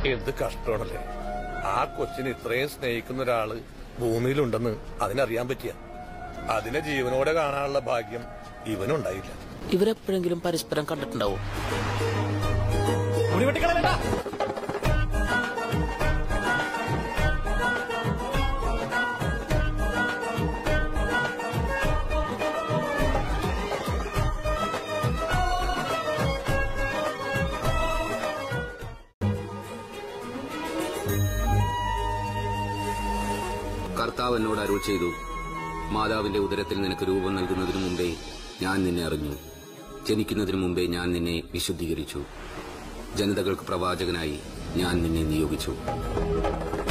എന്ത് കഷ്ടമാണല്ലേ ആ കൊച്ചിനെ ഇത്രയും സ്നേഹിക്കുന്ന ഒരാള് ഭൂമിയിലുണ്ടെന്ന് അതിനറിയാൻ പറ്റിയ അതിനെ ജീവനോടെ കാണാനുള്ള ഭാഗ്യം ഇവനുണ്ടായില്ല ഇവരെപ്പോഴെങ്കിലും പരസ്പരം കണ്ടിട്ടുണ്ടാവും കർത്താവ് എന്നോട് അരുൾ ചെയ്തു മാതാവിന്റെ ഉദരത്തിൽ നിനക്ക് രൂപം നൽകുന്നതിനു മുമ്പേ ഞാൻ നിന്നെ അറിഞ്ഞു ജനിക്കുന്നതിനു മുമ്പേ ഞാൻ നിന്നെ വിശുദ്ധീകരിച്ചു ജനതകൾക്ക് പ്രവാചകനായി ഞാൻ നിന്നെ നിയോഗിച്ചു